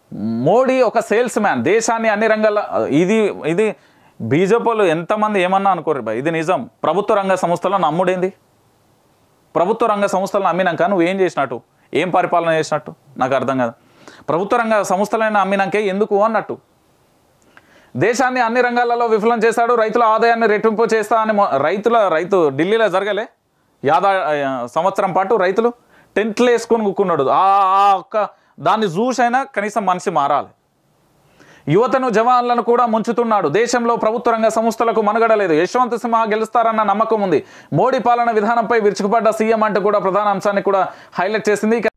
మోడీ ఒక sales man దేశాన్ని అన్ని రంగాల ఇది ఇది బీజేపీలు ఎంతమంది ఏమన్నా అనుకోరు బా ఇది నిజం ప్రభుత్వ రంగ సంస్థలను నమ్ముడేంది ప్రభుత్వ రంగ సంస్థలను అమ్మినాక నువ్వు ఏం చేసినట్టు ఏం పరిపాలన చేసినట్టు నాకు అర్థం కాదు ప్రభుత్వ రంగ సంస్థలైన అమ్మినాకే ఎందుకు అన్నట్టు దేశాన్ని అన్ని రంగాలలో విఫలం చేశాడు రైతుల ఆదాయాన్ని రెట్టింపు చేస్తా అని మొ- రైతుల రైతు ఢిల్లీలో జరగలే యాదా ఆ, సంవత్సరం పాటు రైతులు టెంట్లు వేసుకొని కూకున్నాడు ఆ ఆ ఒక్క దాన్ని చూసైనా కనీసం మనిషి మారాలి యువతను జవాన్లను కూడా ముంచుతున్నాడు దేశంలో ప్రభుత్వ రంగ సంస్థలకు మనుగడ లేదు యశ్వంత్ సిన్హా గెలుస్తారన్న నమ్మకం ఉంది మోడీ పాలన విధానంపై విరుచుకుపడ్డ సీఎం అంటూ కూడా ప్రధాన అంశాన్ని కూడా హైలైట్ చేసింది ఇక